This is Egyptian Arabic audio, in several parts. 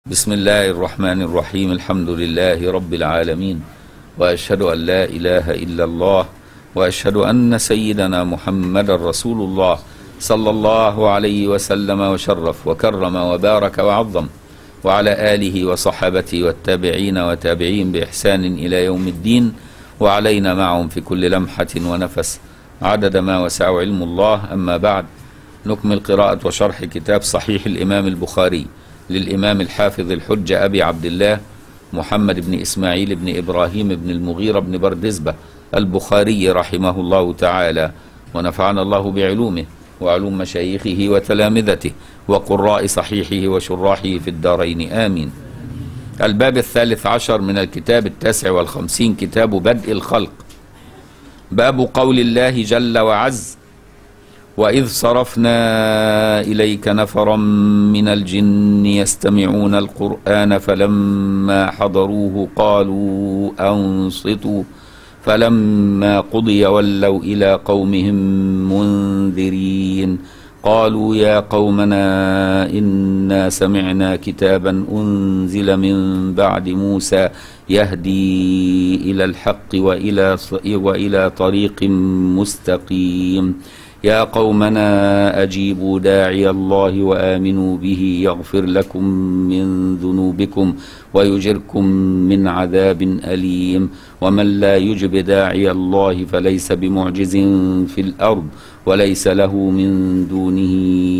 بسم الله الرحمن الرحيم الحمد لله رب العالمين واشهد ان لا اله الا الله واشهد ان سيدنا محمد رسول الله صلى الله عليه وسلم وشرف وكرم وبارك وعظم وعلى اله وصحابته والتابعين وتابعين باحسان الى يوم الدين وعلينا معهم في كل لمحه ونفس عدد ما وسع علم الله اما بعد نكمل قراءه وشرح كتاب صحيح الامام البخاري للإمام الحافظ الحجة أبي عبد الله محمد بن إسماعيل بن إبراهيم بن المغيرة بن بردزبة البخاري رحمه الله تعالى ونفعنا الله بعلومه وعلوم مشايخه وتلامذته وقراء صحيحه وشراحه في الدارين آمين الباب الثالث عشر من الكتاب التاسع والخمسين كتاب بدء الخلق باب قول الله جل وعز وإذ صرفنا إليك نفرا من الجن يستمعون القرآن فلما حضروه قالوا أنصتوا فلما قضي ولوا إلى قومهم منذرين قالوا يا قومنا إنا سمعنا كتابا أنزل من بعد موسى يهدي إلى الحق وإلى, وإلى طريق مستقيم يا قومنا أجيبوا داعي الله وآمنوا به يغفر لكم من ذنوبكم ويجركم من عذاب أليم ومن لا يجب داعي الله فليس بمعجز في الأرض وليس له من دونه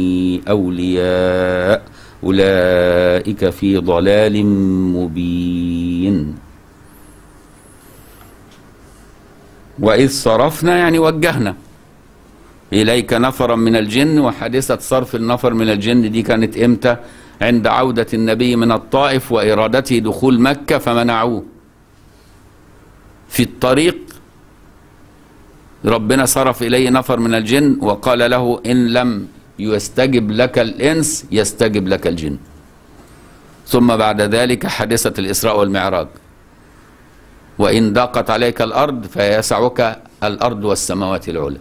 أولياء أولئك في ضلال مبين وإذ صرفنا يعني وجهنا إليك نفرا من الجن وحادثة صرف النفر من الجن دي كانت إمتى عند عودة النبي من الطائف وإرادته دخول مكة فمنعوه في الطريق ربنا صرف إليه نفر من الجن وقال له إن لم يستجب لك الإنس يستجب لك الجن ثم بعد ذلك حادثة الإسراء والمعراج وإن ضاقت عليك الأرض فيسعك الأرض والسماوات العلى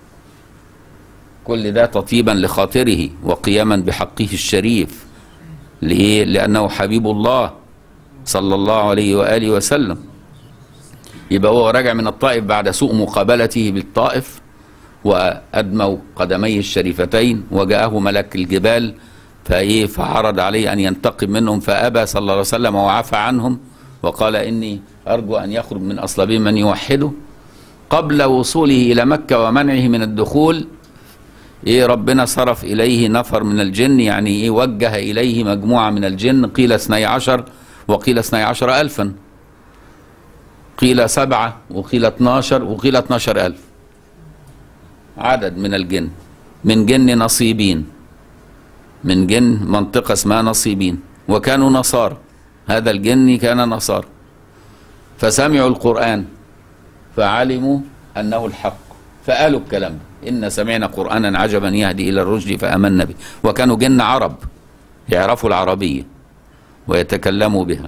كل ده تطيبا لخاطره وقياما بحقه الشريف لإيه؟ لأنه حبيب الله صلى الله عليه وآله وسلم يبقى هو راجع من الطائف بعد سوء مقابلته بالطائف وأدموا قدميه الشريفتين وجاءه ملك الجبال فإيه فعرض عليه أن ينتقم منهم فأبى صلى الله عليه وسلم وعفى عنهم وقال إني أرجو أن يخرج من أصلابهم من يوحده قبل وصوله إلى مكة ومنعه من الدخول ايه ربنا صرف اليه نفر من الجن يعني ايه وجه اليه مجموعة من الجن قيل اثني عشر وقيل اثني عشر الفا قيل سبعة وقيل اتناشر وقيل اتناشر الف عدد من الجن من جن نصيبين من جن منطقة اسمها نصيبين وكانوا نصارى هذا الجن كان نصارى فسمعوا القرآن فعلموا أنه الحق فقالوا الكلام ده إن سمعنا قرآنا عجبا يهدي إلى الرشد فآمنا به وكانوا جن عرب يعرفوا العربية ويتكلموا بها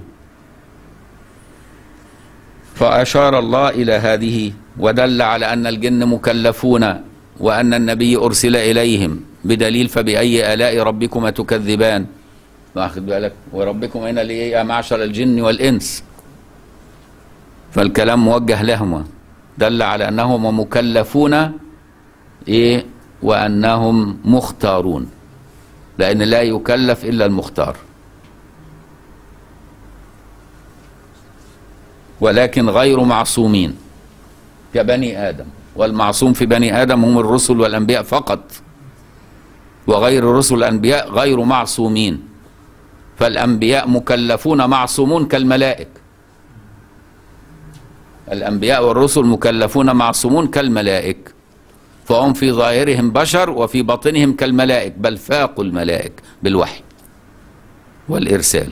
فأشار الله إلى هذه ودل على أن الجن مكلفون وأن النبي أرسل إليهم بدليل فبأي آلاء ربكما تكذبان واخد بالك وربكم هنا لإيه يا معشر الجن والإنس فالكلام موجه لهما دل على أنهم مكلفون إيه وأنهم مختارون لأن لا يكلف إلا المختار ولكن غير معصومين كبني آدم والمعصوم في بني آدم هم الرسل والأنبياء فقط وغير الرسل والأنبياء غير معصومين فالأنبياء مكلفون معصومون كالملائك الأنبياء والرسل مكلفون معصومون كالملائك فهم في ظاهرهم بشر وفي باطنهم كالملائك بل فاقوا الملائك بالوحي والإرسال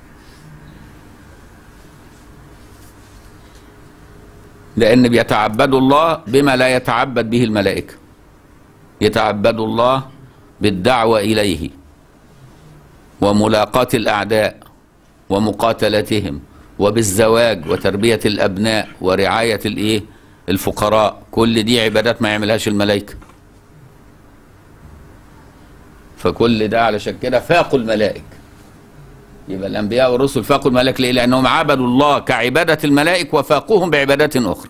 لأن بيتعبدوا الله بما لا يتعبد به الملائكة يتعبدوا الله بالدعوة إليه وملاقاة الأعداء ومقاتلتهم وبالزواج وتربية الأبناء ورعاية الإيه الفقراء كل دي عبادات ما يعملهاش الملائكة فكل ده علشان كده فاقوا الملائكة يبقى الانبياء والرسل فاقوا الملائكه ليه؟ لانهم عبدوا الله كعباده الملائك وفاقوهم بعبادات اخرى.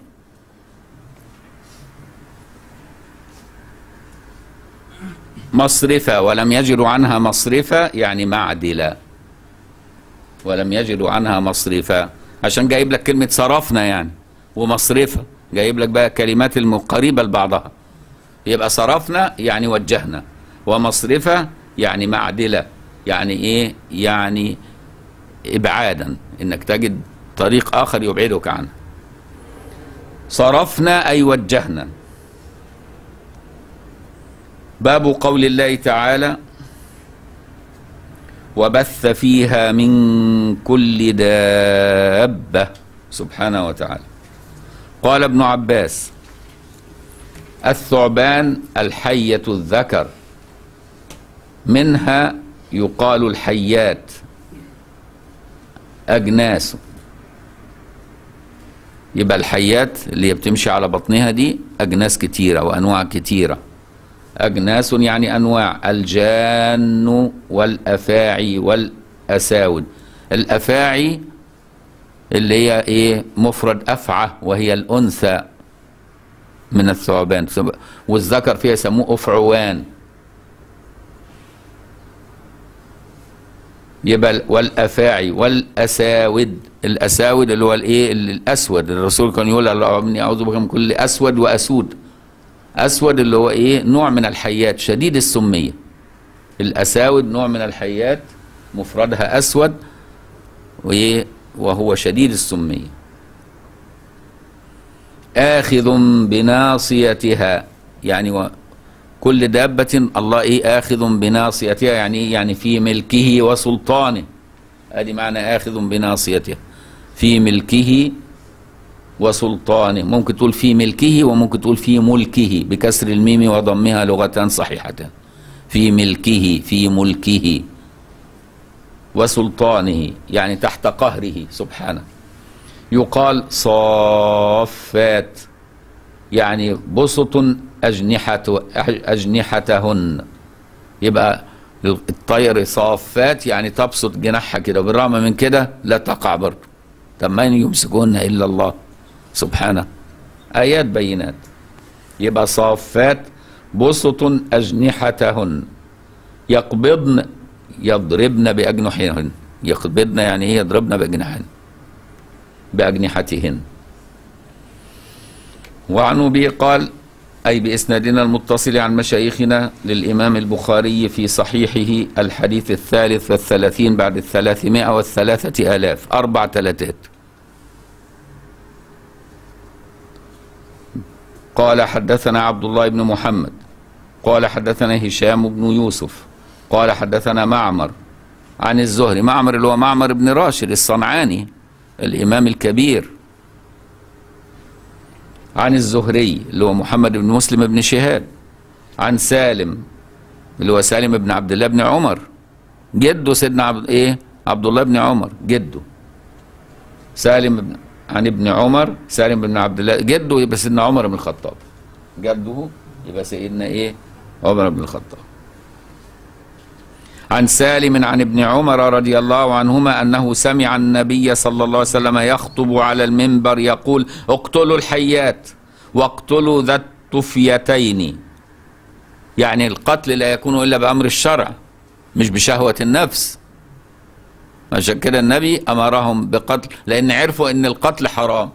مصرفة ولم يجدوا عنها مصرفة يعني معدلة ولم يجدوا عنها مصرفة عشان جايب لك كلمة صرفنا يعني ومصرفة جايب لك بقى كلمات القريبة لبعضها يبقى صرفنا يعني وجهنا ومصرفة يعني معدلة يعني ايه يعني ابعادا انك تجد طريق اخر يبعدك عنه صرفنا اي وجهنا باب قول الله تعالى وبث فيها من كل دابة سبحانه وتعالى قال ابن عباس الثعبان الحية الذكر منها يقال الحيات أجناس يبقى الحيات اللي هي بتمشي على بطنها دي أجناس كتيرة وأنواع كتيرة أجناس يعني أنواع الجان والأفاعي والأساود الأفاعي اللي هي إيه مفرد أفعى وهي الأنثى من الثعبان والذكر فيها يسموه أفعوان يبقى والافاعي والاساود الاساود اللي هو الايه الاسود الرسول كان يقول اللهم اني اعوذ بك من كل اسود واسود اسود اللي هو ايه نوع من الحيات شديد السميه الاساود نوع من الحيات مفردها اسود وايه وهو شديد السميه آخذ بناصيتها يعني و كل دابة الله إيه آخذ بناصيتها يعني إيه يعني في ملكه وسلطانه ادي معنى آخذ بناصيتها في ملكه وسلطانه ممكن تقول في ملكه وممكن تقول في ملكه بكسر الميم وضمها لغتان صحيحتان في ملكه في ملكه وسلطانه يعني تحت قهره سبحانه يقال صافات يعني بسط أجنحة أجنحتهن يبقى الطير صافات يعني تبسط جناحها كده بالرغم من كده لا تقع برضه طب من يمسكهن إلا الله سبحانه آيات بينات يبقى صافات بسط أجنحتهن يقبضن يضربن بأجنحهن يقبضن يعني ايه يضربن بأجنحهن بأجنحتهن وعن أبي قال أي بإسنادنا المتصل عن مشايخنا للإمام البخاري في صحيحه الحديث الثالث والثلاثين بعد الثلاثمائة والثلاثة آلاف أربع ثلاثات قال حدثنا عبد الله بن محمد قال حدثنا هشام بن يوسف قال حدثنا معمر عن الزهري معمر اللي هو معمر بن راشد الصنعاني الإمام الكبير عن الزهري اللي هو محمد بن مسلم بن شهاب عن سالم اللي هو سالم بن عبد الله بن عمر جده سيدنا عبد ايه عبد الله بن عمر جده سالم بن عن ابن عمر سالم بن عبد الله جده يبقى سيدنا عمر بن الخطاب جده يبقى سيدنا ايه عمر بن الخطاب عن سالم عن ابن عمر رضي الله عنهما انه سمع النبي صلى الله عليه وسلم يخطب على المنبر يقول اقتلوا الحيات واقتلوا ذا الطفيتين يعني القتل لا يكون الا بامر الشرع مش بشهوه النفس عشان كده النبي امرهم بقتل لان عرفوا ان القتل حرام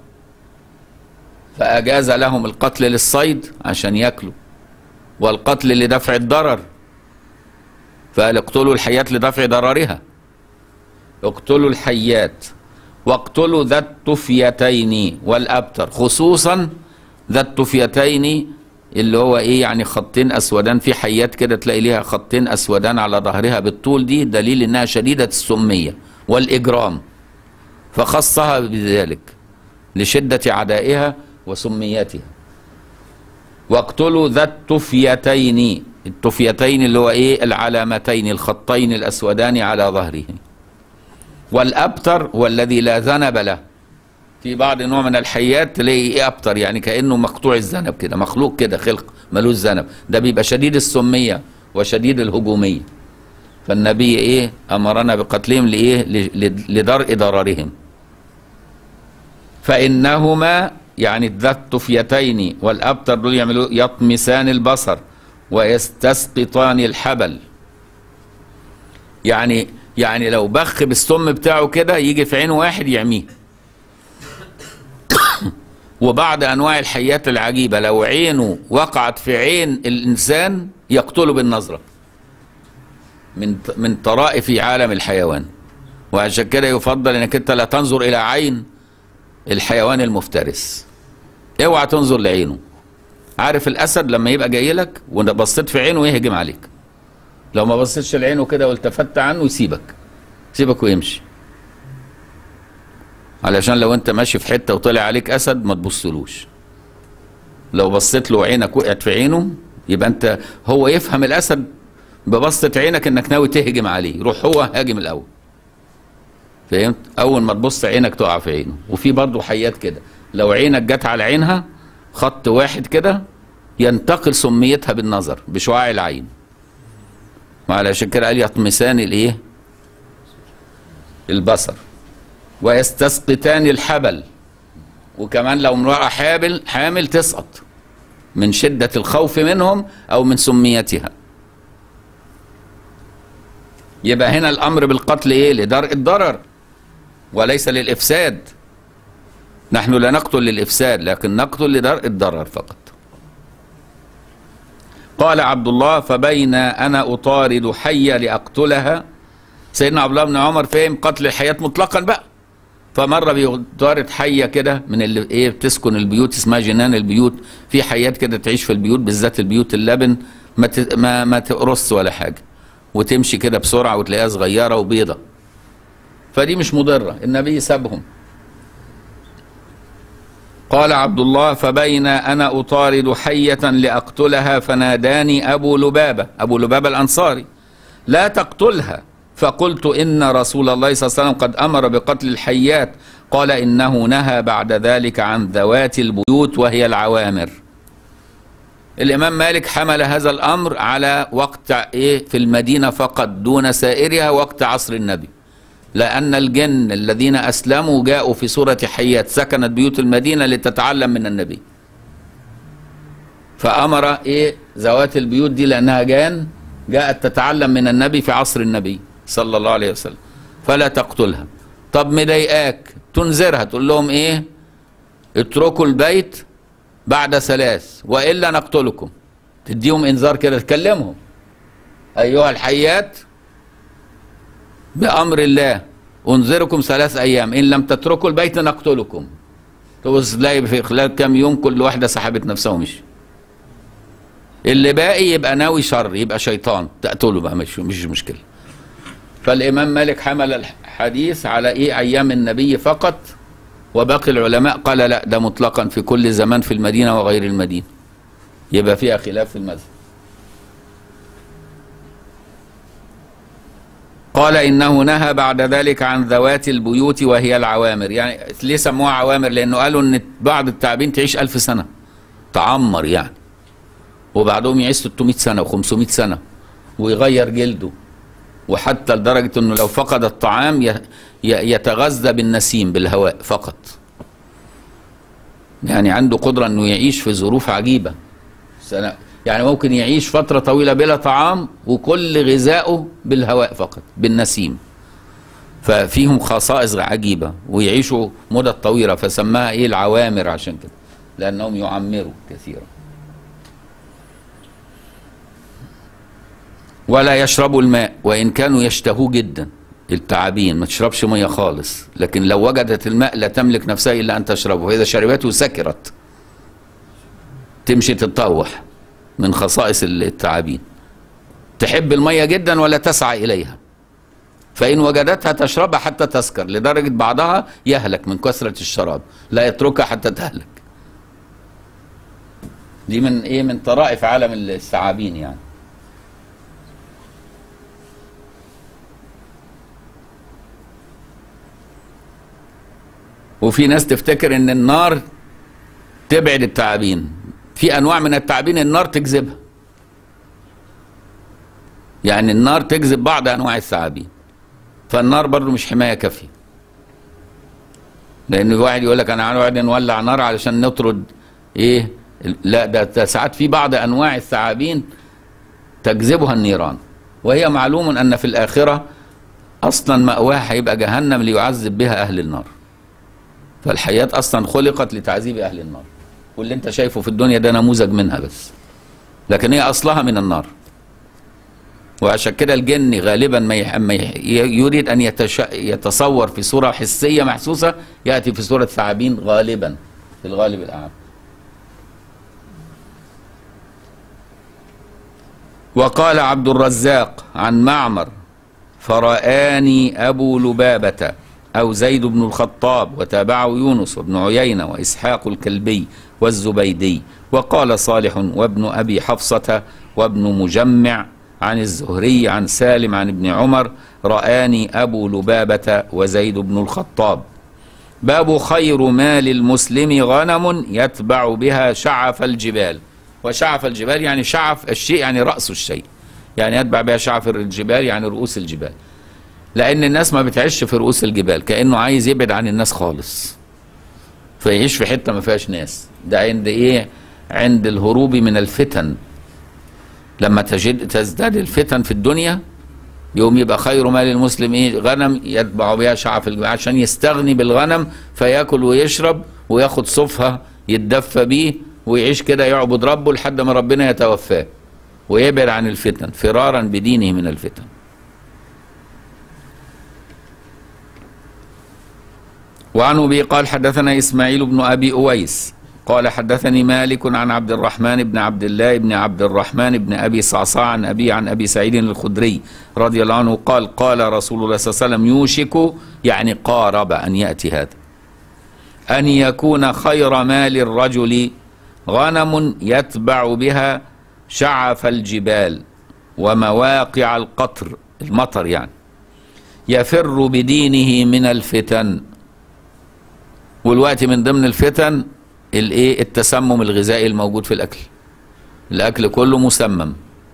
فاجاز لهم القتل للصيد عشان ياكلوا والقتل لدفع الضرر فقال اقتلوا الحيات لدفع ضررها اقتلوا الحيات واقتلوا ذا الطفيتين والابتر خصوصا ذا الطفيتين اللي هو ايه يعني خطين اسودان في حيات كده تلاقي ليها خطين اسودان على ظهرها بالطول دي دليل انها شديده السميه والاجرام فخصها بذلك لشده عدائها وسميتها واقتلوا ذا الطفيتين الطفيتين اللي هو ايه العلامتين الخطين الاسودان على ظهره والابتر هو الذي لا ذنب له في بعض نوع من الحيات تلاقي ايه ابتر يعني كانه مقطوع الذنب كده مخلوق كده خلق ملوش ذنب ده بيبقى شديد السميه وشديد الهجوميه فالنبي ايه امرنا بقتلهم لايه ل- لدرء ضررهم فانهما يعني الذتفيتين والابتر دول يعملوا يطمسان البصر ويستسقطان الحبل يعني يعني لو بخ بالسم بتاعه كده يجي في عين واحد يعميه وبعض انواع الحيات العجيبه لو عينه وقعت في عين الانسان يقتله بالنظره من من طرائف عالم الحيوان وعشان كده يفضل انك انت لا تنظر الى عين الحيوان المفترس اوعى تنظر لعينه عارف الاسد لما يبقى جاي لك وانت بصيت في عينه يهجم عليك لو ما بصيتش لعينه كده والتفت عنه يسيبك يسيبك ويمشي علشان لو انت ماشي في حته وطلع عليك اسد ما تبصلوش لو بصيت له عينك وقعت في عينه يبقى انت هو يفهم الاسد ببصة عينك انك ناوي تهجم عليه يروح هو هاجم الاول فهمت اول ما تبص عينك تقع في عينه وفي برضه حيات كده لو عينك جت على عينها خط واحد كده ينتقل سميتها بالنظر بشعاع العين وعلشان كده قال يطمسان الايه البصر ويستسقطان الحبل وكمان لو امرأة حامل حامل تسقط من شدة الخوف منهم أو من سميتها يبقى هنا الأمر بالقتل إيه لدرء الضرر وليس للإفساد نحن لا نقتل للإفساد لكن نقتل لدرء الضرر فقط قال عبد الله فبين أنا أطارد حية لأقتلها سيدنا عبد الله بن عمر فهم قتل الحياة مطلقا بقى فمره بيطارد حيه كده من اللي ايه بتسكن البيوت اسمها جنان البيوت في حيات كده تعيش في البيوت بالذات البيوت اللبن ما ت- ما, ما تقرص ولا حاجه وتمشي كده بسرعه وتلاقيها صغيره وبيضه فدي مش مضره النبي سابهم قال عبد الله فبين انا اطارد حيه لاقتلها فناداني ابو لبابه ابو لبابه الانصاري لا تقتلها فقلت ان رسول الله صلى الله عليه وسلم قد امر بقتل الحيات قال انه نهى بعد ذلك عن ذوات البيوت وهي العوامر الامام مالك حمل هذا الامر على وقت ايه في المدينه فقط دون سائرها وقت عصر النبي لان الجن الذين اسلموا جاءوا في سوره حيات سكنت بيوت المدينه لتتعلم من النبي فامر ايه ذوات البيوت دي لانها جان جاءت تتعلم من النبي في عصر النبي صلى الله عليه وسلم فلا تقتلها طب مضايقاك تنذرها تقول لهم ايه اتركوا البيت بعد ثلاث والا نقتلكم تديهم انذار كده تكلمهم ايها الحيات بامر الله انذركم ثلاث ايام ان لم تتركوا البيت نقتلكم تبص تلاقي في خلال كام يوم كل واحده سحبت نفسها ومشي اللي باقي يبقى ناوي شر يبقى شيطان تقتله بقى مش مش مشكله فالامام مالك حمل الحديث على ايه ايام النبي فقط وباقي العلماء قال لا ده مطلقا في كل زمان في المدينه وغير المدينه يبقى فيها خلاف في المذهب قال انه نهى بعد ذلك عن ذوات البيوت وهي العوامر يعني ليه سموها عوامر لانه قالوا ان بعض التعابين تعيش ألف سنه تعمر يعني وبعدهم يعيش 600 سنه و500 سنه ويغير جلده وحتى لدرجه انه لو فقد الطعام ي- ي- يتغذى بالنسيم بالهواء فقط يعني عنده قدره انه يعيش في ظروف عجيبه سنة يعني ممكن يعيش فتره طويله بلا طعام وكل غذائه بالهواء فقط بالنسيم ففيهم خصائص عجيبه ويعيشوا مدة طويله فسماها ايه العوامر عشان كده لانهم يعمروا كثيرا ولا يشربوا الماء وإن كانوا يشتهوه جدا التعابين ما تشربش مية خالص لكن لو وجدت الماء لا تملك نفسها إلا أن تشربه وإذا شربته سكرت تمشي تتطوح من خصائص التعابين تحب المية جدا ولا تسعى إليها فإن وجدتها تشربها حتى تسكر لدرجة بعضها يهلك من كثرة الشراب لا يتركها حتى تهلك دي من إيه من طرائف عالم الثعابين يعني وفي ناس تفتكر ان النار تبعد التعابين في انواع من التعابين النار تجذبها يعني النار تجذب بعض انواع الثعابين فالنار برضو مش حمايه كافيه لان واحد يقول لك انا هنقعد نولع نار علشان نطرد ايه لا ده ده ساعات في بعض انواع الثعابين تجذبها النيران وهي معلوم ان في الاخره اصلا ماواها هيبقى جهنم ليعذب بها اهل النار فالحياه اصلا خلقت لتعذيب اهل النار واللي انت شايفه في الدنيا ده نموذج منها بس لكن هي اصلها من النار وعشان كده الجن غالبا ما يح... ما يح... يريد ان يتش... يتصور في صوره حسيه محسوسه ياتي في صوره ثعابين غالبا في الغالب الاعم وقال عبد الرزاق عن معمر فرآني أبو لبابة أو زيد بن الخطاب وتابعه يونس وابن عيينة وإسحاق الكلبي والزبيدي وقال صالح وابن أبي حفصة وابن مجمع عن الزهري عن سالم عن ابن عمر رآني أبو لبابة وزيد بن الخطاب باب خير مال المسلم غنم يتبع بها شعف الجبال وشعف الجبال يعني شعف الشيء يعني رأس الشيء يعني يتبع بها شعف الجبال يعني رؤوس الجبال لأن الناس ما بتعيش في رؤوس الجبال كأنه عايز يبعد عن الناس خالص فيعيش في حتة ما فيهاش ناس ده عند إيه عند الهروب من الفتن لما تجد تزداد الفتن في الدنيا يوم يبقى خير مال المسلم ايه غنم يتبع بها شعف الجبال عشان يستغني بالغنم فياكل ويشرب وياخد صفها يتدفى بيه ويعيش كده يعبد ربه لحد ما ربنا يتوفاه ويبعد عن الفتن فرارا بدينه من الفتن وعن ابي قال حدثنا اسماعيل بن ابي اويس قال حدثني مالك عن عبد الرحمن بن عبد الله بن عبد الرحمن بن ابي صعصاع عن ابي عن ابي سعيد الخدري رضي الله عنه قال قال رسول الله صلى الله عليه وسلم يوشك يعني قارب ان ياتي هذا ان يكون خير مال الرجل غنم يتبع بها شعف الجبال ومواقع القطر المطر يعني يفر بدينه من الفتن والوقت من ضمن الفتن الايه التسمم الغذائي الموجود في الاكل الاكل كله مسمم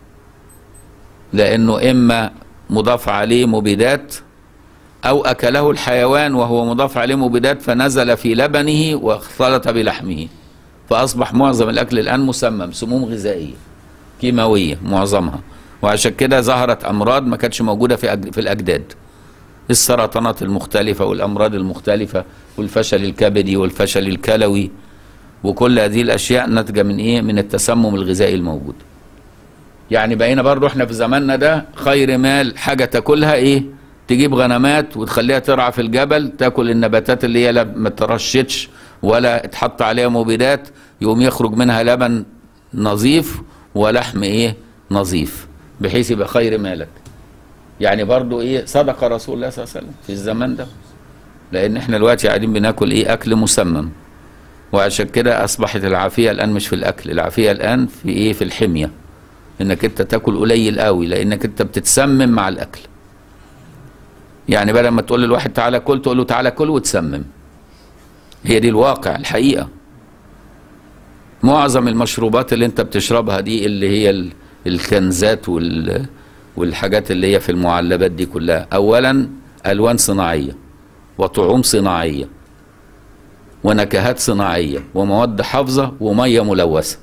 لانه اما مضاف عليه مبيدات او اكله الحيوان وهو مضاف عليه مبيدات فنزل في لبنه واختلط بلحمه فاصبح معظم الاكل الان مسمم سموم غذائيه كيماويه معظمها وعشان كده ظهرت امراض ما كانتش موجوده في في الاجداد السرطانات المختلفه والامراض المختلفه والفشل الكبدي والفشل الكلوي وكل هذه الاشياء ناتجه من ايه من التسمم الغذائي الموجود يعني بقينا برضو احنا في زماننا ده خير مال حاجه تاكلها ايه تجيب غنمات وتخليها ترعى في الجبل تاكل النباتات اللي هي ما ترشتش ولا اتحط عليها مبيدات يقوم يخرج منها لبن نظيف ولحم ايه نظيف بحيث يبقى خير مالك يعني برضو ايه صدق رسول الله صلى الله عليه وسلم في الزمان ده لان احنا دلوقتي قاعدين بناكل ايه اكل مسمم وعشان كده اصبحت العافيه الان مش في الاكل العافيه الان في ايه في الحميه انك انت تاكل قليل قوي لانك انت بتتسمم مع الاكل يعني بدل ما تقول للواحد تعالى كل تقول له تعالى كل وتسمم هي دي الواقع الحقيقه معظم المشروبات اللي انت بتشربها دي اللي هي الكنزات وال والحاجات اللي هي في المعلبات دي كلها اولا الوان صناعيه وطعوم صناعيه ونكهات صناعيه ومواد حافظه وميه ملوثه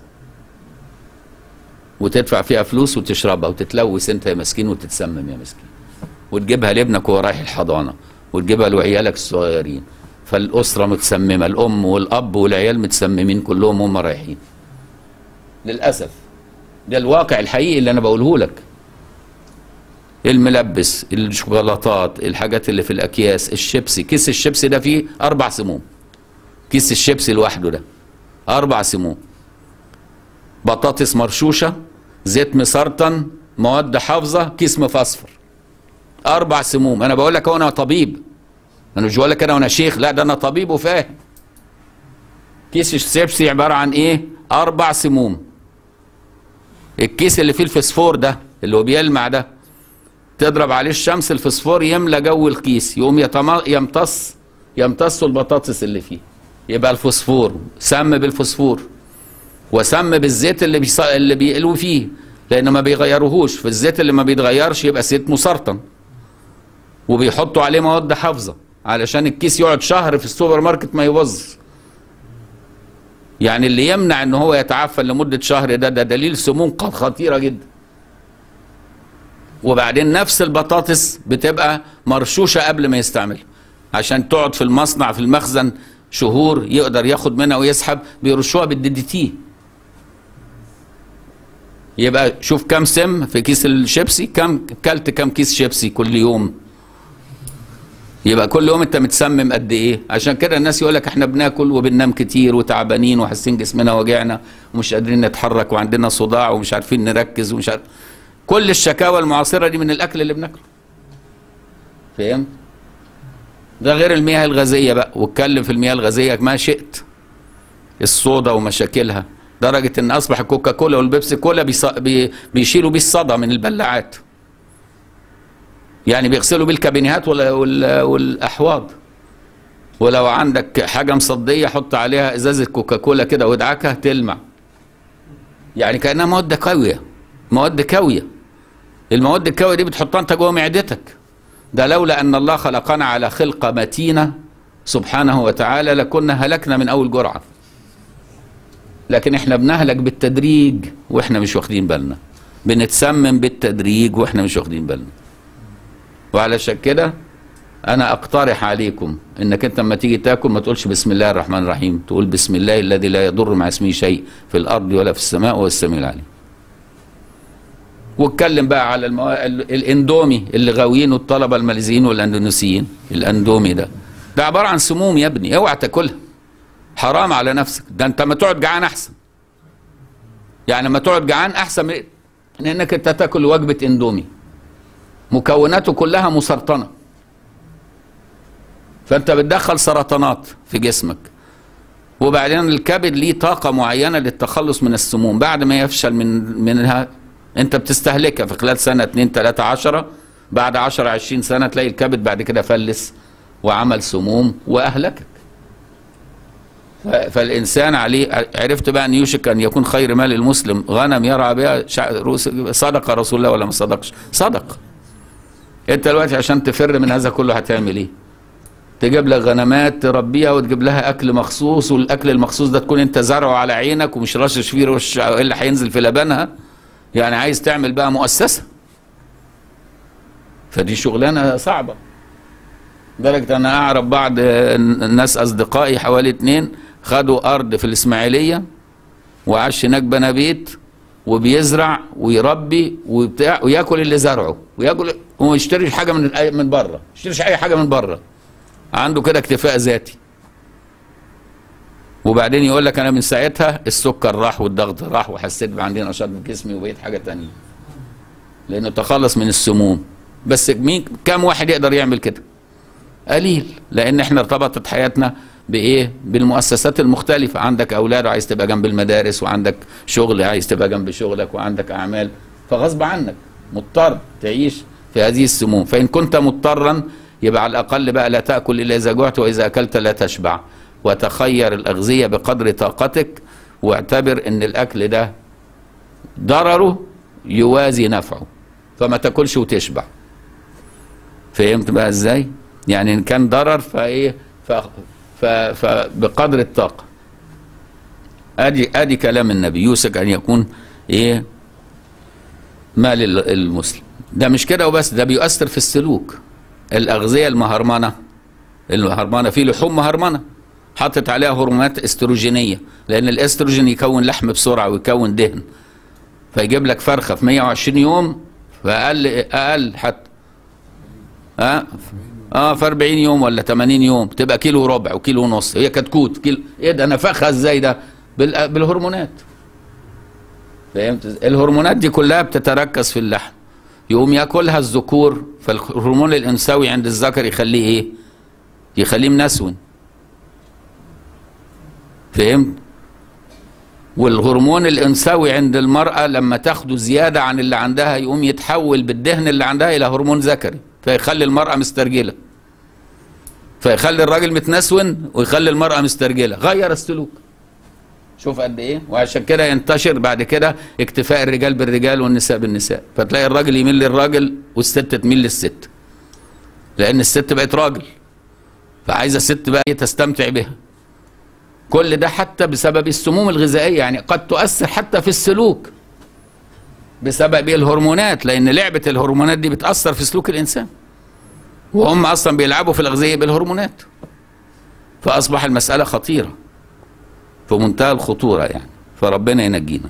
وتدفع فيها فلوس وتشربها وتتلوث انت يا مسكين وتتسمم يا مسكين وتجيبها لابنك وهو رايح الحضانه وتجيبها لعيالك الصغيرين فالاسره متسممه الام والاب والعيال متسممين كلهم هم رايحين للاسف ده الواقع الحقيقي اللي انا بقوله لك الملبس الشوكولاتات الحاجات اللي في الاكياس الشيبسي كيس الشيبسي ده فيه اربع سموم كيس الشيبسي لوحده ده اربع سموم بطاطس مرشوشه زيت مسرطن مواد حافظه كيس مفصفر اربع سموم انا بقول لك انا طبيب انا مش بقول لك انا وانا شيخ لا ده انا طبيب وفاهم كيس الشيبسي عباره عن ايه اربع سموم الكيس اللي فيه الفسفور ده اللي هو بيلمع ده تضرب عليه الشمس الفسفور يملى جو الكيس يقوم يمتص يمتص البطاطس اللي فيه يبقى الفوسفور سم بالفوسفور وسم بالزيت اللي بيص... اللي بيقلوا فيه لان ما بيغيروهوش في الزيت اللي ما بيتغيرش يبقى زيت مسرطن وبيحطوا عليه مواد حافظه علشان الكيس يقعد شهر في السوبر ماركت ما يبظ يعني اللي يمنع ان هو يتعفن لمده شهر ده ده دليل سموم قد خطيره جدا وبعدين نفس البطاطس بتبقى مرشوشه قبل ما يستعملها عشان تقعد في المصنع في المخزن شهور يقدر ياخد منها ويسحب بيرشوها بالدي دي تي يبقى شوف كم سم في كيس الشيبسي كم كلت كم كيس شيبسي كل يوم يبقى كل يوم انت متسمم قد ايه عشان كده الناس يقول لك احنا بناكل وبننام كتير وتعبانين وحاسين جسمنا وجعنا ومش قادرين نتحرك وعندنا صداع ومش عارفين نركز ومش عارف كل الشكاوى المعاصره دي من الاكل اللي بناكله فهمت ده غير المياه الغازيه بقى واتكلم في المياه الغازيه ما شئت الصودا ومشاكلها درجه ان اصبح الكوكا كولا والبيبسي كولا بيص... بي... بيشيلوا بيه الصدى من البلاعات يعني بيغسلوا بيه الكابينيهات وال... وال... والاحواض ولو عندك حاجه مصديه حط عليها ازازه كوكا كولا كده وادعكها تلمع يعني كانها مواد قويه مواد كاويه المواد الكاويه دي بتحطها انت جوه معدتك ده لولا ان الله خلقنا على خلقه متينه سبحانه وتعالى لكنا هلكنا من اول جرعه لكن احنا بنهلك بالتدريج واحنا مش واخدين بالنا بنتسمم بالتدريج واحنا مش واخدين بالنا وعلشان كده انا اقترح عليكم انك انت لما تيجي تاكل ما تقولش بسم الله الرحمن الرحيم تقول بسم الله الذي لا يضر مع اسمه شيء في الارض ولا في السماء وهو السميع العليم واتكلم بقى على المو... ال- الاندومي اللي غاويينه الطلبه الماليزيين والاندونيسيين الاندومي ده ده عباره عن سموم يا ابني اوعى تاكلها حرام على نفسك ده انت ما تقعد جعان احسن يعني لما تقعد جعان احسن من من انك انت تاكل وجبه اندومي مكوناته كلها مسرطنه فانت بتدخل سرطانات في جسمك وبعدين الكبد ليه طاقه معينه للتخلص من السموم بعد ما يفشل من منها انت بتستهلكها في خلال سنه 2 3 10 بعد 10 20 سنه تلاقي الكبد بعد كده فلس وعمل سموم واهلكك ف- فالانسان عليه عرفت بقى ان يوشك ان يكون خير مال المسلم غنم يرعى بها شع- روس- صدق رسول الله ولا ما صدقش صدق انت دلوقتي عشان تفر من هذا كله هتعمل ايه تجيب لك غنمات تربيها وتجيب لها اكل مخصوص والاكل المخصوص ده تكون انت زرعه على عينك ومش رشش فيه رش الا هينزل في لبنها يعني عايز تعمل بقى مؤسسه فدي شغلانه صعبه لدرجه انا اعرف بعض الناس اصدقائي حوالي اتنين خدوا ارض في الاسماعيليه وعاش هناك بنى بيت وبيزرع ويربي وبتاع وياكل اللي زرعه وياكل وما يشتريش حاجه من الأي- من بره ما يشتريش اي حاجه من بره عنده كده اكتفاء ذاتي وبعدين يقول لك انا من ساعتها السكر راح والضغط راح وحسيت بعندي نشاط في جسمي وبقيت حاجه تانية لانه تخلص من السموم بس مين كم واحد يقدر يعمل كده قليل لان احنا ارتبطت حياتنا بايه بالمؤسسات المختلفه عندك اولاد وعايز تبقى جنب المدارس وعندك شغل عايز تبقى جنب شغلك وعندك اعمال فغصب عنك مضطر تعيش في هذه السموم فان كنت مضطرا يبقى على الاقل بقى لا تاكل الا اذا جعت واذا اكلت لا تشبع وتخير الاغذيه بقدر طاقتك واعتبر ان الاكل ده ضرره يوازي نفعه فما تاكلش وتشبع فهمت بقى ازاي يعني ان كان ضرر فايه ف... ف... فبقدر الطاقه ادي ادي كلام النبي يوشك ان يكون ايه مال ال- المسلم ده مش كده وبس ده بيؤثر في السلوك الاغذيه المهرمنه المهرمنه في لحوم مهرمنه حطت عليها هرمونات استروجينيه لان الاستروجين يكون لحم بسرعه ويكون دهن فيجيب لك فرخه في 120 يوم فاقل اقل حتى ها اه في 40 يوم ولا 80 يوم تبقى كيلو وربع وكيلو ونص هي كتكوت كيلو ايه ده نفخها ازاي ده بال... بالهرمونات فهمت إزاي؟ الهرمونات دي كلها بتتركز في اللحم يقوم ياكلها الذكور فالهرمون الانثوي عند الذكر يخليه ايه يخليه منسون فهمت والهرمون الانثوي عند المراه لما تاخده زياده عن اللي عندها يقوم يتحول بالدهن اللي عندها الى هرمون ذكري فيخلي المراه مسترجله فيخلي الراجل متنسون ويخلي المراه مسترجله غير السلوك شوف قد ايه وعشان كده ينتشر بعد كده اكتفاء الرجال بالرجال والنساء بالنساء فتلاقي الراجل يميل للراجل والست تميل للست لان الست بقت راجل فعايزه الست بقى إيه تستمتع بها كل ده حتى بسبب السموم الغذائيه يعني قد تؤثر حتى في السلوك بسبب الهرمونات لان لعبه الهرمونات دي بتاثر في سلوك الانسان وهم اصلا بيلعبوا في الاغذيه بالهرمونات فاصبح المساله خطيره في منتهى الخطوره يعني فربنا ينجينا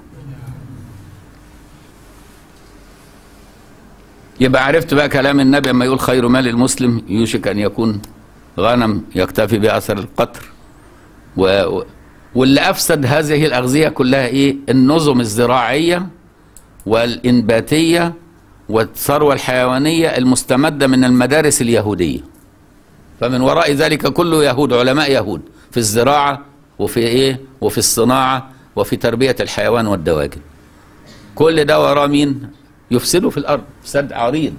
يبقى عرفت بقى كلام النبي لما يقول خير مال المسلم يوشك ان يكون غنم يكتفي باثر القطر و... واللي افسد هذه الاغذيه كلها ايه النظم الزراعيه والانباتيه والثروه الحيوانيه المستمده من المدارس اليهوديه فمن وراء ذلك كله يهود علماء يهود في الزراعه وفي ايه وفي الصناعه وفي تربيه الحيوان والدواجن كل ده وراه مين يفسدوا في الارض فساد عريض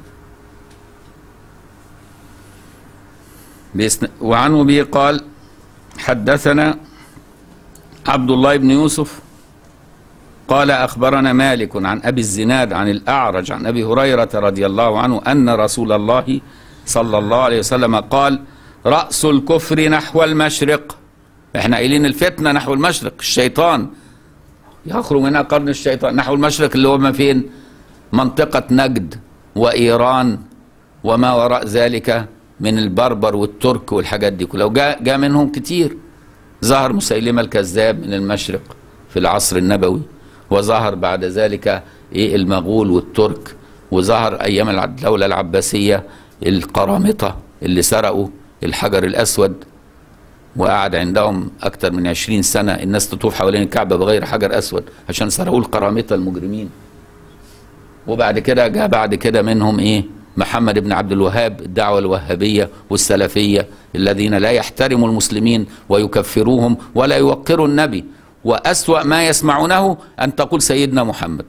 بإسن... وعنه به قال حدثنا عبد الله بن يوسف قال أخبرنا مالك عن أبي الزناد عن الأعرج عن أبي هريرة رضي الله عنه أن رسول الله صلى الله عليه وسلم قال رأس الكفر نحو المشرق احنا قايلين الفتنة نحو المشرق الشيطان يخرج منها قرن الشيطان نحو المشرق اللي هو ما فين منطقة نجد وإيران وما وراء ذلك من البربر والترك والحاجات دي كلها وجاء جاء منهم كتير ظهر مسيلمة الكذاب من المشرق في العصر النبوي وظهر بعد ذلك ايه المغول والترك وظهر ايام الدولة العباسية القرامطة اللي سرقوا الحجر الاسود وقعد عندهم اكثر من عشرين سنة الناس تطوف حوالين الكعبة بغير حجر اسود عشان سرقوا القرامطة المجرمين وبعد كده جاء بعد كده منهم ايه محمد بن عبد الوهاب الدعوة الوهابية والسلفية الذين لا يحترموا المسلمين ويكفروهم ولا يوقروا النبي وأسوأ ما يسمعونه أن تقول سيدنا محمد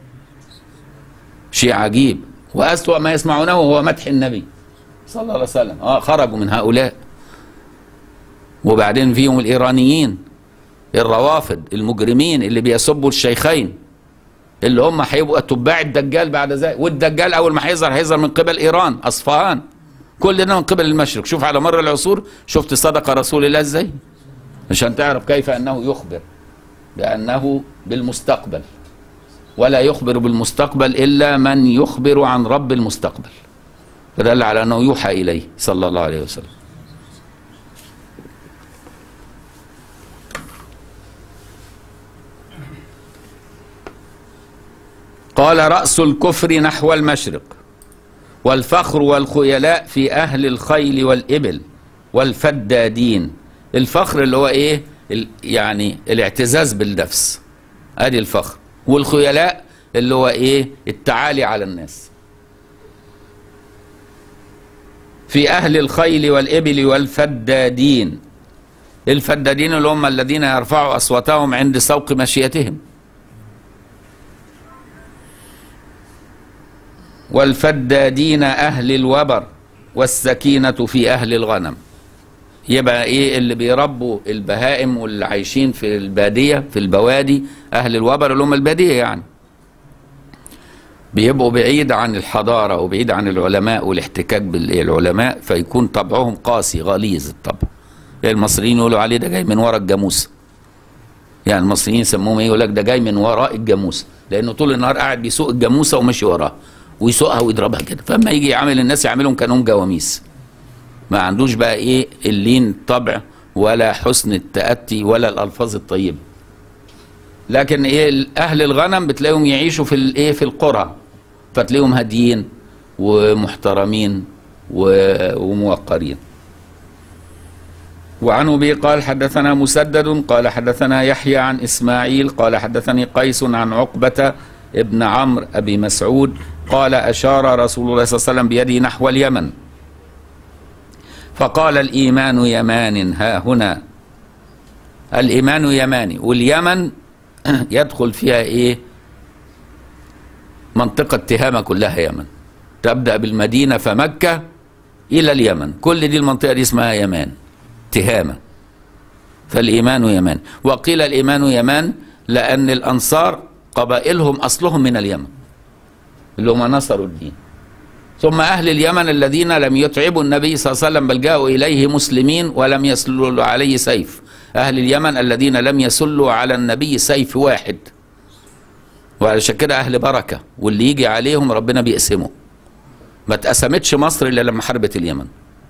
شيء عجيب وأسوأ ما يسمعونه هو مدح النبي صلى الله عليه وسلم آه خرجوا من هؤلاء وبعدين فيهم الإيرانيين الروافد المجرمين اللي بيسبوا الشيخين اللي هم هيبقوا اتباع الدجال بعد ذلك والدجال اول ما هيظهر هيظهر من قبل ايران اصفهان كل ده من قبل المشرق شوف على مر العصور شفت صدق رسول الله ازاي عشان تعرف كيف انه يخبر بانه بالمستقبل ولا يخبر بالمستقبل الا من يخبر عن رب المستقبل فدل على انه يوحى اليه صلى الله عليه وسلم قال رأس الكفر نحو المشرق والفخر والخيلاء في أهل الخيل والإبل والفدادين الفخر اللي هو إيه ال- يعني الاعتزاز بالنفس ادي الفخر والخيلاء اللي هو ايه التعالي على الناس في اهل الخيل والابل والفدادين الفدادين اللي هم الذين يرفعوا اصواتهم عند سوق مشيتهم والفدادين اهل الوبر والسكينه في اهل الغنم يبقى ايه اللي بيربوا البهائم واللي عايشين في الباديه في البوادي اهل الوبر اللي هم الباديه يعني بيبقوا بعيد عن الحضاره وبعيد عن العلماء والاحتكاك بالعلماء فيكون طبعهم قاسي غليظ الطبع يعني المصريين يقولوا عليه ده جاي من ورا الجاموسه يعني المصريين يسموهم ايه يقول لك ده جاي من وراء الجاموسه لانه طول النهار قاعد بيسوق الجاموسه وماشي وراها ويسوقها ويضربها كده فاما يجي يعامل الناس يعاملهم كانهم جواميس ما عندوش بقى ايه اللين الطبع ولا حسن التأتي ولا الألفاظ الطيبة لكن ايه اهل الغنم بتلاقيهم يعيشوا في الايه في القرى فتلاقيهم هاديين ومحترمين و- وموقرين وعنه به قال حدثنا مسدد قال حدثنا يحيى عن اسماعيل قال حدثني قيس عن عقبة ابن عمرو ابي مسعود قال اشار رسول الله صلى الله عليه وسلم بيده نحو اليمن فقال الإيمان يمان ها هنا الإيمان يماني واليمن يدخل فيها إيه منطقة تهامة كلها يمن تبدأ بالمدينة فمكة إلى اليمن كل دي المنطقة دي اسمها يمان تهامة فالإيمان يمان وقيل الإيمان يمان لأن الأنصار قبائلهم أصلهم من اليمن اللي هم نصروا الدين ثم أهل اليمن الذين لم يتعبوا النبي صلى الله عليه وسلم بل جاءوا إليه مسلمين ولم يسلوا عليه سيف أهل اليمن الذين لم يسلوا على النبي سيف واحد وعلشان كده أهل بركة واللي يجي عليهم ربنا بيقسمه ما اتقسمتش مصر إلا لما حاربت اليمن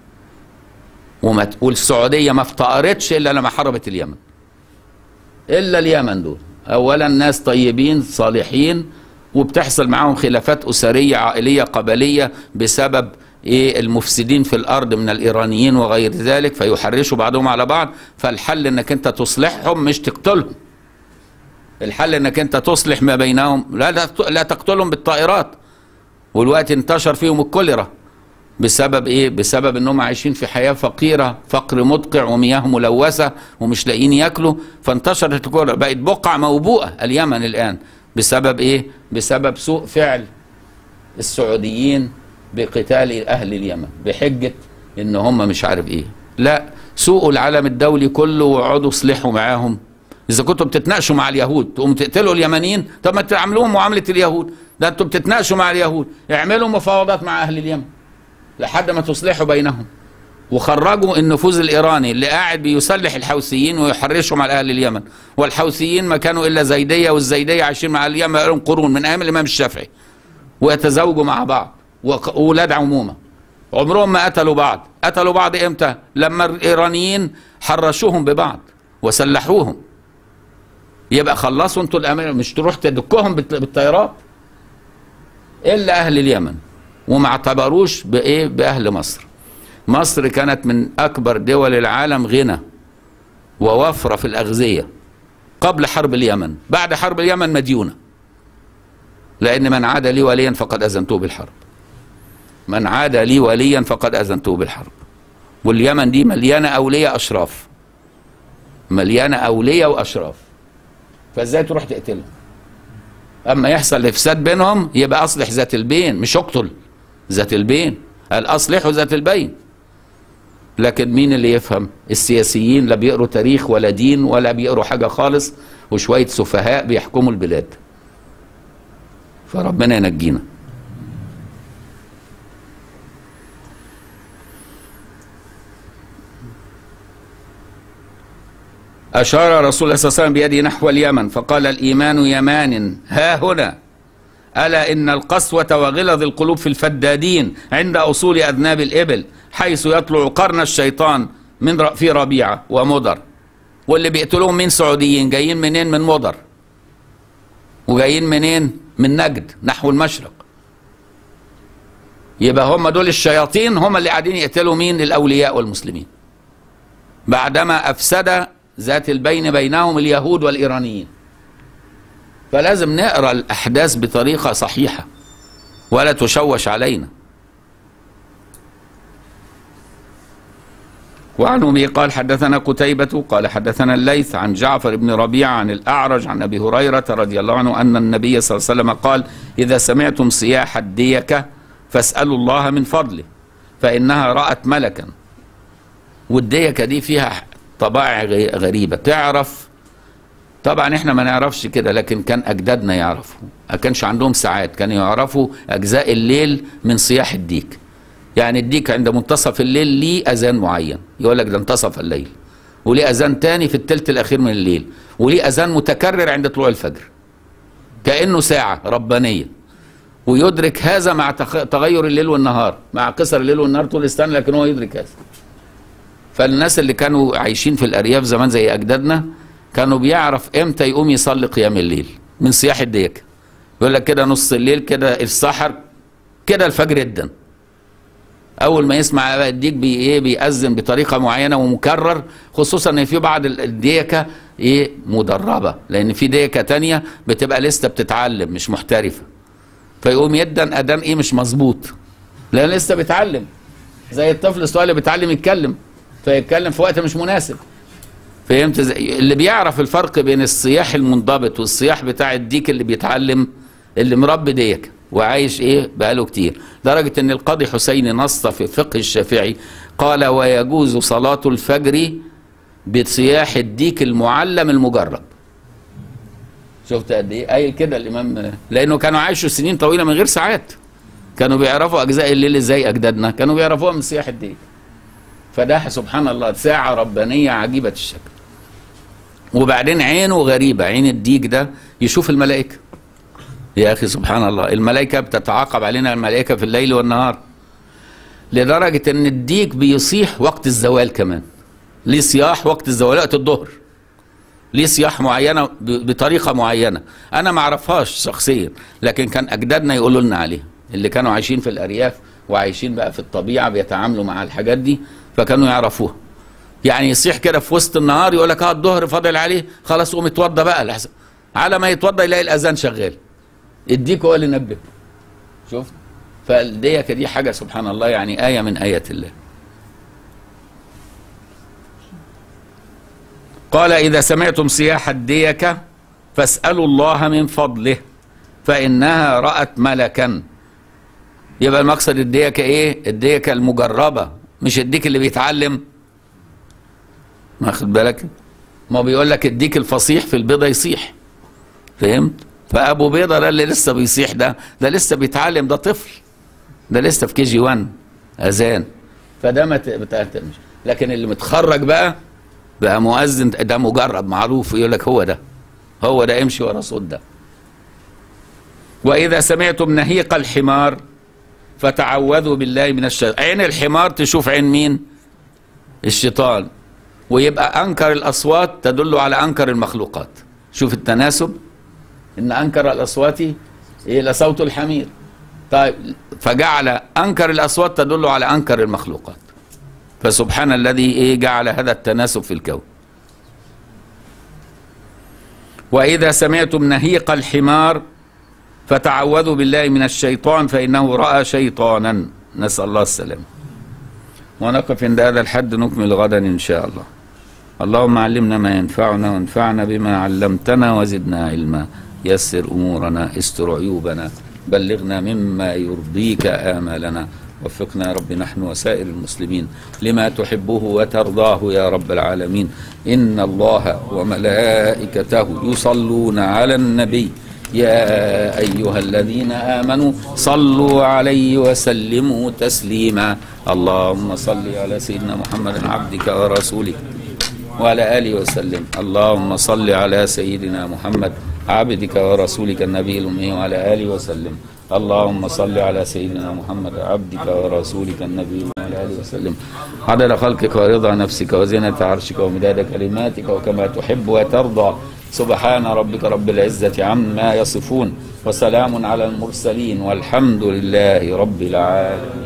وما ت- والسعودية ما افتقرتش إلا لما حاربت اليمن إلا اليمن دول أولا ناس طيبين صالحين وبتحصل معاهم خلافات أسرية عائلية قبلية بسبب إيه المفسدين في الأرض من الإيرانيين وغير ذلك فيحرشوا بعضهم على بعض فالحل إنك أنت تصلحهم مش تقتلهم الحل إنك أنت تصلح ما بينهم لا لا, لا تقتلهم بالطائرات والوقت انتشر فيهم الكوليرا بسبب ايه بسبب انهم عايشين في حياه فقيره فقر مدقع ومياه ملوثه ومش لاقيين ياكلوا فانتشرت الكوليرا بقت بقعه موبوءه اليمن الان بسبب ايه بسبب سوء فعل السعوديين بقتال اهل اليمن بحجه ان هم مش عارف ايه لا سوقوا العالم الدولي كله واقعدوا اصلحوا معاهم اذا كنتوا بتتناقشوا مع اليهود تقوموا تقتلوا اليمنيين طب ما تعملوهم معامله اليهود ده انتوا بتتناقشوا مع اليهود اعملوا مفاوضات مع اهل اليمن لحد ما تصلحوا بينهم وخرجوا النفوذ الايراني اللي قاعد بيسلح الحوثيين ويحرشهم على اهل اليمن والحوثيين ما كانوا الا زيديه والزيديه عايشين مع اليمن بقالهم قرون من ايام الامام الشافعي ويتزوجوا مع بعض وق- واولاد عمومه عمرهم ما قتلوا بعض قتلوا بعض امتى لما الايرانيين حرشوهم ببعض وسلحوهم يبقى خلصوا انتوا الامانه مش تروح تدكهم بالط- بالطيارات الا اهل اليمن وما اعتبروش بايه باهل مصر مصر كانت من اكبر دول العالم غنى ووفره في الاغذيه قبل حرب اليمن بعد حرب اليمن مديونه لان من عاد لي وليا فقد اذنته بالحرب من عاد لي وليا فقد اذنته بالحرب واليمن دي مليانه اولياء اشراف مليانه اولياء واشراف فازاي تروح تقتلهم اما يحصل افساد بينهم يبقى اصلح ذات البين مش اقتل ذات البين قال اصلحوا ذات البين لكن مين اللي يفهم السياسيين لا بيقروا تاريخ ولا دين ولا بيقروا حاجه خالص وشويه سفهاء بيحكموا البلاد فربنا ينجينا أشار رسول الله صلى الله عليه وسلم بيده نحو اليمن فقال الإيمان يمان ها هنا ألا إن القسوة وغلظ القلوب في الفدادين عند أصول أذناب الإبل حيث يطلع قرن الشيطان من ر- في ربيعة ومضر واللي بيقتلوهم مين سعوديين جايين منين من مضر وجايين منين من نجد نحو المشرق يبقى هم دول الشياطين هم اللي قاعدين يقتلوا مين الأولياء والمسلمين بعدما أفسد ذات البين بينهم اليهود والإيرانيين فلازم نقرأ الأحداث بطريقة صحيحة ولا تشوش علينا وعن أبي قال حدثنا قتيبة قال حدثنا الليث عن جعفر بن ربيعة عن الأعرج عن أبي هريرة رضي الله عنه أن النبي صلى الله عليه وسلم قال إذا سمعتم صياح الديكة فاسألوا الله من فضله فإنها رأت ملكا والديكة دي فيها طبائع غ- غريبة تعرف طبعا احنا ما نعرفش كده لكن كان اجدادنا يعرفوا ما كانش عندهم ساعات كانوا يعرفوا اجزاء الليل من صياح الديك يعني الديك عند منتصف الليل ليه اذان معين يقول لك ده انتصف الليل وليه اذان تاني في الثلث الاخير من الليل وليه اذان متكرر عند طلوع الفجر كانه ساعه ربانيه ويدرك هذا مع تخ- تغير الليل والنهار مع قصر الليل والنهار طول السنه لكن هو يدرك هذا فالناس اللي كانوا عايشين في الارياف زمان زي اجدادنا كانوا بيعرف امتى يقوم يصلي قيام الليل من صياح الديك يقول لك كده نص الليل كده السحر كده الفجر جدا اول ما يسمع بقى الديك بي ايه بيأذن بطريقه معينه ومكرر خصوصا ان في بعض ال- الديكه ايه مدربه لان في ديكه تانية بتبقى لسه بتتعلم مش محترفه فيقوم يدن اذان ايه مش مظبوط لان لسه بيتعلم زي الطفل الصغير اللي بيتعلم يتكلم فيتكلم في وقت مش مناسب فهمت ازاي اللي بيعرف الفرق بين الصياح المنضبط والصياح بتاع الديك اللي بيتعلم اللي مربي ديك وعايش ايه بقاله كتير لدرجة ان القاضي حسين نص في فقه الشافعي قال ويجوز صلاة الفجر بصياح الديك المعلم المجرب شفت قد ايه قايل كده الامام لانه كانوا عايشوا سنين طويله من غير ساعات كانوا بيعرفوا اجزاء الليل ازاي اجدادنا كانوا بيعرفوها من صياح الديك فده سبحان الله ساعه ربانيه عجيبه الشكل وبعدين عينه غريبه عين الديك ده يشوف الملائكه يا اخي سبحان الله الملائكه بتتعاقب علينا الملائكه في الليل والنهار لدرجه ان الديك بيصيح وقت الزوال كمان ليه صياح وقت الزوال وقت الظهر ليه صياح معينه ب- بطريقه معينه انا ما اعرفهاش شخصيا لكن كان اجدادنا يقولوا لنا عليها اللي كانوا عايشين في الارياف وعايشين بقى في الطبيعه بيتعاملوا مع الحاجات دي فكانوا يعرفوها يعني يصيح كده في وسط النهار يقول لك اه الظهر فاضل عليه خلاص قوم اتوضى بقى لحسن على ما يتوضى يلاقي الاذان شغال اديك هو اللي نبه شفت فالديك دي حاجه سبحان الله يعني ايه من ايات الله قال إذا سمعتم صياح الديكة فاسألوا الله من فضله فإنها رأت ملكا يبقى المقصد الديكة إيه؟ الديكة المجربة مش الديك اللي بيتعلم واخد بالك؟ ما بيقول لك الديك الفصيح في البيضة يصيح فهمت؟ فأبو بيضة ده اللي لسه بيصيح ده ده لسه بيتعلم ده طفل ده لسه في كي جي 1 أذان فده ما ت- ما تهتمش لكن اللي متخرج بقى بقى مؤذن ده مجرب معروف يقول لك هو ده هو ده امشي ورا صوت ده واذا سمعتم نهيق الحمار فتعوذوا بالله من الشيطان عين الحمار تشوف عين مين الشيطان ويبقى انكر الاصوات تدل على انكر المخلوقات شوف التناسب ان انكر الاصوات ايه لصوت الحمير طيب فجعل انكر الاصوات تدل على انكر المخلوقات فسبحان الذي ايه جعل هذا التناسب في الكون واذا سمعتم نهيق الحمار فتعوذوا بالله من الشيطان فانه راى شيطانا نسال الله السلامه ونقف عند هذا الحد نكمل غدا ان شاء الله اللهم علمنا ما ينفعنا وانفعنا بما علمتنا وزدنا علما يسر امورنا استر عيوبنا بلغنا مما يرضيك امالنا وفقنا يا رب نحن وسائر المسلمين لما تحبه وترضاه يا رب العالمين ان الله وملائكته يصلون على النبي يا ايها الذين امنوا صلوا عليه وسلموا تسليما اللهم صل على سيدنا محمد عبدك ورسولك وعلى آله وسلم اللهم صل على سيدنا محمد عبدك ورسولك النبي الأمي وعلى آله وسلم اللهم صل على سيدنا محمد عبدك ورسولك النبي الأمي وعلى آله وسلم عدد خلقك ورضا نفسك وزنة عرشك ومداد كلماتك وكما تحب وترضى سبحان ربك رب العزة عما يصفون وسلام على المرسلين والحمد لله رب العالمين